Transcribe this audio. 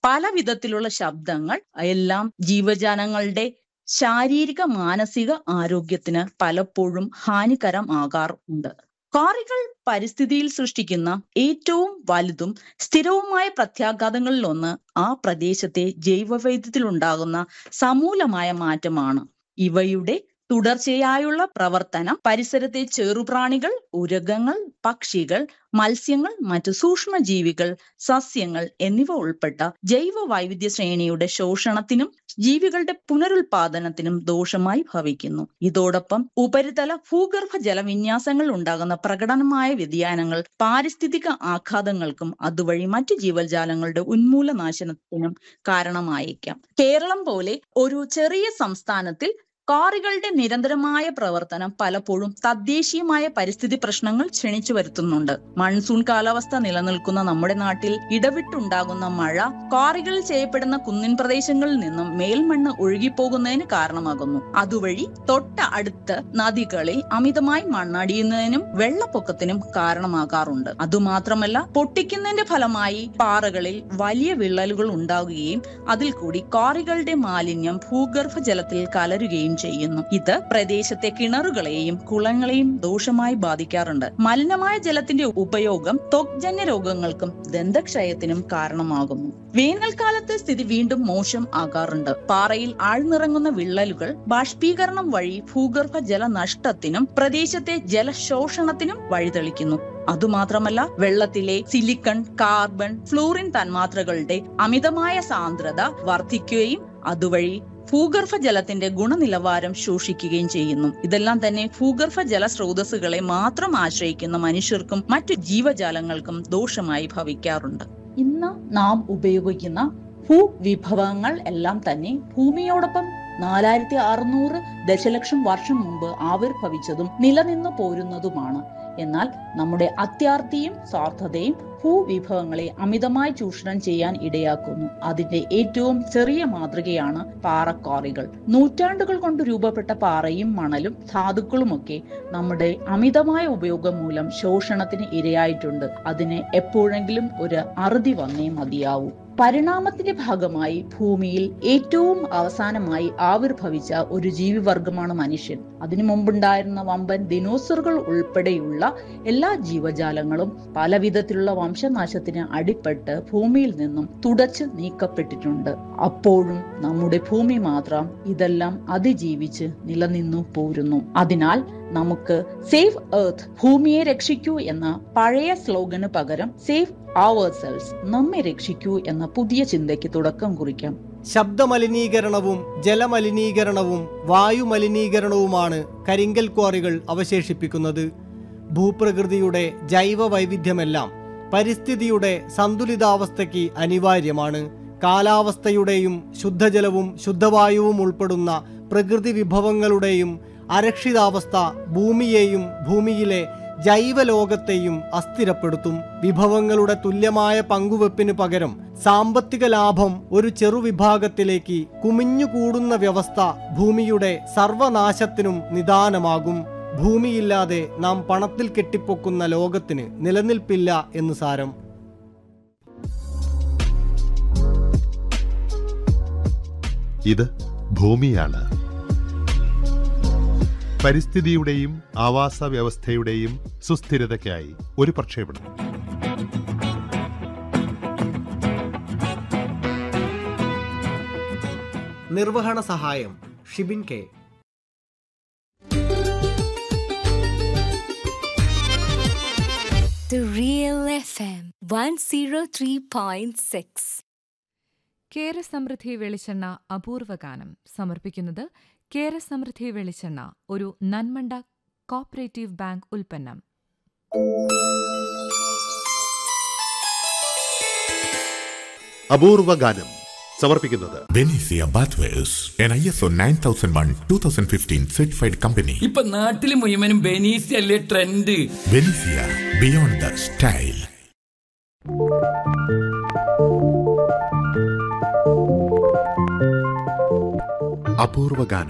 പല വിധത്തിലുള്ള ശബ്ദങ്ങൾ എല്ലാം ജീവജാലങ്ങളുടെ ശാരീരിക മാനസിക ആരോഗ്യത്തിന് പലപ്പോഴും ഹാനികരം ആകാറുണ്ട് കാറികൾ പരിസ്ഥിതിയിൽ സൃഷ്ടിക്കുന്ന ഏറ്റവും വലുതും സ്ഥിരവുമായ പ്രത്യാഘാതങ്ങളിലൊന്ന് ആ പ്രദേശത്തെ ജൈവവൈദ്യത്തിലുണ്ടാകുന്ന സമൂലമായ മാറ്റമാണ് ഇവയുടെ തുടർച്ചയായുള്ള പ്രവർത്തനം പരിസരത്തെ ചെറുപ്രാണികൾ ഉരകങ്ങൾ പക്ഷികൾ മത്സ്യങ്ങൾ മറ്റു സൂക്ഷ്മജീവികൾ സസ്യങ്ങൾ എന്നിവ ഉൾപ്പെട്ട ജൈവ വൈവിധ്യ ശ്രേണിയുടെ ശോഷണത്തിനും ജീവികളുടെ പുനരുൽപാദനത്തിനും ദോഷമായി ഭവിക്കുന്നു ഇതോടൊപ്പം ഉപരിതല ഭൂഗർഭ ജലവിന്യാസങ്ങൾ ഉണ്ടാകുന്ന പ്രകടനമായ വ്യതിയാനങ്ങൾ പാരിസ്ഥിതിക ആഘാതങ്ങൾക്കും അതുവഴി മറ്റു ജീവജാലങ്ങളുടെ ഉന്മൂലനാശനത്തിനും കാരണമായേക്കാം കേരളം പോലെ ഒരു ചെറിയ സംസ്ഥാനത്തിൽ കാറുകളുടെ നിരന്തരമായ പ്രവർത്തനം പലപ്പോഴും തദ്ദേശീയമായ പരിസ്ഥിതി പ്രശ്നങ്ങൾ ക്ഷണിച്ചു വരുത്തുന്നുണ്ട് മൺസൂൺ കാലാവസ്ഥ നിലനിൽക്കുന്ന നമ്മുടെ നാട്ടിൽ ഇടവിട്ടുണ്ടാകുന്ന മഴ കാറുകളിൽ ചെയ്യപ്പെടുന്ന കുന്നിൻ പ്രദേശങ്ങളിൽ നിന്നും മേൽമണ്ണ് ഒഴുകിപ്പോകുന്നതിന് കാരണമാകുന്നു അതുവഴി തൊട്ട അടുത്ത നദികളിൽ അമിതമായി മണ്ണടിയുന്നതിനും വെള്ളപ്പൊക്കത്തിനും കാരണമാകാറുണ്ട് അതുമാത്രമല്ല പൊട്ടിക്കുന്നതിന്റെ ഫലമായി പാറകളിൽ വലിയ വിള്ളലുകൾ ഉണ്ടാകുകയും അതിൽ കൂടി കാറുകളുടെ മാലിന്യം ഭൂഗർഭ ജലത്തിൽ കലരുകയും ചെയ്യുന്നു ഇത് പ്രദേശത്തെ കിണറുകളെയും കുളങ്ങളെയും ദോഷമായി ബാധിക്കാറുണ്ട് മലിനമായ ജലത്തിന്റെ ഉപയോഗം ത്വഗ്ജന്യ രോഗങ്ങൾക്കും ദന്തക്ഷയത്തിനും കാരണമാകുന്നു വേനൽക്കാലത്ത് സ്ഥിതി വീണ്ടും മോശം ആകാറുണ്ട് പാറയിൽ ആഴ്ന്നിറങ്ങുന്ന വിള്ളലുകൾ ബാഷ്പീകരണം വഴി ഭൂഗർഭ ജലനഷ്ടത്തിനും പ്രദേശത്തെ ജലശോഷണത്തിനും വഴിതെളിക്കുന്നു അതുമാത്രമല്ല വെള്ളത്തിലെ സിലിക്കൺ കാർബൺ ഫ്ലൂറിൻ തന്മാത്രകളുടെ അമിതമായ സാന്ദ്രത വർദ്ധിക്കുകയും അതുവഴി ഭൂഗർഭ ജലത്തിന്റെ ഗുണനിലവാരം ശോഷിക്കുകയും ചെയ്യുന്നു ഇതെല്ലാം തന്നെ ഭൂഗർഭ ജല സ്രോതസ്സുകളെ മാത്രം ആശ്രയിക്കുന്ന മനുഷ്യർക്കും മറ്റു ജീവജാലങ്ങൾക്കും ദോഷമായി ഭവിക്കാറുണ്ട് ഇന്ന് നാം ഉപയോഗിക്കുന്ന ഭൂവിഭവങ്ങൾ എല്ലാം തന്നെ ഭൂമിയോടൊപ്പം നാലായിരത്തി അറുന്നൂറ് ദശലക്ഷം വർഷം മുമ്പ് ആവിർഭവിച്ചതും നിലനിന്നു പോരുന്നതുമാണ് എന്നാൽ നമ്മുടെ അത്യാർത്തിയും സ്വാർത്ഥതയും ഭൂവിഭവങ്ങളെ അമിതമായി ചൂഷണം ചെയ്യാൻ ഇടയാക്കുന്നു അതിന്റെ ഏറ്റവും ചെറിയ മാതൃകയാണ് പാറക്കാറികൾ നൂറ്റാണ്ടുകൾ കൊണ്ട് രൂപപ്പെട്ട പാറയും മണലും ധാതുക്കളുമൊക്കെ നമ്മുടെ അമിതമായ ഉപയോഗം മൂലം ശോഷണത്തിന് ഇരയായിട്ടുണ്ട് അതിന് എപ്പോഴെങ്കിലും ഒരു അറുതി വന്നേ മതിയാവൂ പരിണാമത്തിന്റെ ഭാഗമായി ഭൂമിയിൽ ഏറ്റവും അവസാനമായി ആവിർഭവിച്ച ഒരു ജീവിവർഗമാണ് മനുഷ്യൻ അതിനു മുമ്പുണ്ടായിരുന്ന വമ്പൻ ദിനോസറുകൾ ഉൾപ്പെടെയുള്ള എല്ലാ ജീവജാലങ്ങളും പല വിധത്തിലുള്ള വംശനാശത്തിന് അടിപ്പെട്ട് ഭൂമിയിൽ നിന്നും തുടച്ചു നീക്കപ്പെട്ടിട്ടുണ്ട് അപ്പോഴും നമ്മുടെ ഭൂമി മാത്രം ഇതെല്ലാം അതിജീവിച്ച് നിലനിന്നു പോരുന്നു അതിനാൽ നമുക്ക് സേവ് എർത്ത് ഭൂമിയെ രക്ഷിക്കൂ എന്ന പഴയ സ്ലോഗന് പകരം സേവ് അവർ സെൽസ് നമ്മെ രക്ഷിക്കൂ എന്ന പുതിയ ചിന്തയ്ക്ക് തുടക്കം കുറിക്കാം ശബ്ദമലിനീകരണവും ജലമലിനീകരണവും വായുമലിനീകരണവുമാണ് കരിങ്കൽ ക്വാറികൾ അവശേഷിപ്പിക്കുന്നത് ഭൂപ്രകൃതിയുടെ ജൈവ വൈവിധ്യമെല്ലാം പരിസ്ഥിതിയുടെ സന്തുലിതാവസ്ഥയ്ക്ക് അനിവാര്യമാണ് കാലാവസ്ഥയുടെയും ശുദ്ധജലവും ശുദ്ധവായുവും ഉൾപ്പെടുന്ന പ്രകൃതി വിഭവങ്ങളുടെയും അരക്ഷിതാവസ്ഥ ഭൂമിയെയും ഭൂമിയിലെ ജൈവലോകത്തെയും അസ്ഥിരപ്പെടുത്തും വിഭവങ്ങളുടെ തുല്യമായ പങ്കുവെപ്പിന് പകരം സാമ്പത്തിക ലാഭം ഒരു ചെറുവിഭാഗത്തിലേക്ക് കുമിഞ്ഞുകൂടുന്ന വ്യവസ്ഥ ഭൂമിയുടെ സർവനാശത്തിനും നിദാനമാകും ഭൂമിയില്ലാതെ നാം പണത്തിൽ കെട്ടിപ്പൊക്കുന്ന ലോകത്തിന് നിലനിൽപ്പില്ല എന്ന് സാരം ഇത് ഭൂമിയാണ് പരിസ്ഥിതിയുടെയും ആവാസ വ്യവസ്ഥയുടെയും സുസ്ഥിരതയ്ക്കായി ഒരു പ്രക്ഷേപണം നിർവഹണ സഹായം Shibin K The Real FM 103.6. കേരസമൃദ്ധി വെളിച്ചെണ്ണ അപൂർവ ഗാനം സമർപ്പിക്കുന്നത് കേരസമൃദ്ധി വെളിച്ചെണ്ണ ഒരു നന്മണ്ട കോപ്പറേറ്റീവ് ബാങ്ക് ഉൽപ്പന്നം അപൂർവ ഗാനം സമർപ്പിക്കുന്നത് Benicia Bathwares, an ISO 9001 2015 certified company. ഇപ്പൊ നാട്ടില് മുഴുവനും ബെനീസി അല്ലേ trend Benicia, beyond the style. അപൂർവ ഗാനം